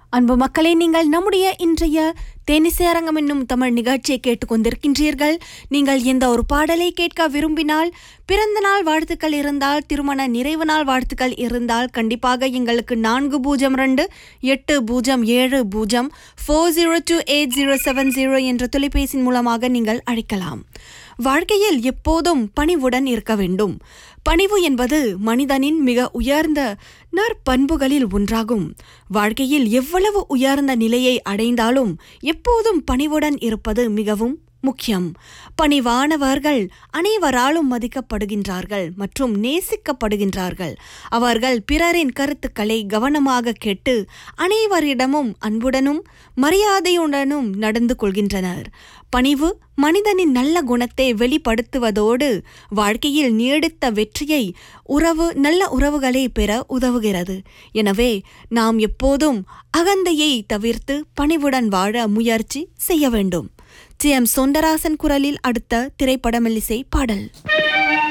அன்பு மக்களே நீங்கள் நம்முடைய இன்றைய தேனிசை அரங்கம் என்னும் தமிழ் நிகழ்ச்சியை கேட்டுக்கொண்டிருக்கின்றீர்கள் நீங்கள் எந்த ஒரு பாடலை கேட்க விரும்பினால் பிறந்த நாள் வாழ்த்துக்கள் இருந்தால் திருமண நிறைவு நாள் வாழ்த்துக்கள் இருந்தால் கண்டிப்பாக எங்களுக்கு நான்கு பூஜ்ஜியம் ரெண்டு எட்டு பூஜ்ஜியம் ஏழு பூஜ்ஜியம் four zero two eight zero seven zero என்ற தொலைபேசி மூலமாக நீங்கள் அழைக்கலாம் வாழ்க்கையில் எப்போதும் பணிவுடன் இருக்க வேண்டும் பணிவு என்பது மனிதனின் மிக உயர்ந்த நற்பண்புகளில் ஒன்றாகும் வாழ்க்கையில் எவ்வளவு உயர்ந்த நிலையை அடைந்தாலும் எப்போதும் பணிவுடன் இருப்பது மிகவும் முக்கியம் பணிவானவர்கள் அனைவராலும் மதிக்கப்படுகின்றார்கள் மற்றும் நேசிக்கப்படுகின்றார்கள் அவர்கள் பிறரின் கருத்துக்களை கவனமாக கேட்டு அனைவரிடமும் அன்புடனும் மரியாதையுடனும் நடந்து கொள்கின்றனர் பணிவு மனிதனின் நல்ல குணத்தை வெளிப்படுத்துவதோடு வாழ்க்கையில் நீடித்த வெற்றியை உறவு நல்ல உறவுகளை பெற உதவுகிறது எனவே நாம் எப்போதும் அகந்தையை தவிர்த்து பணிவுடன் வாழ முயற்சி செய்ய வேண்டும் டி எம் சொந்தராசன் குரலில் அடுத்த திரைப்படமெல்லிசை பாடல்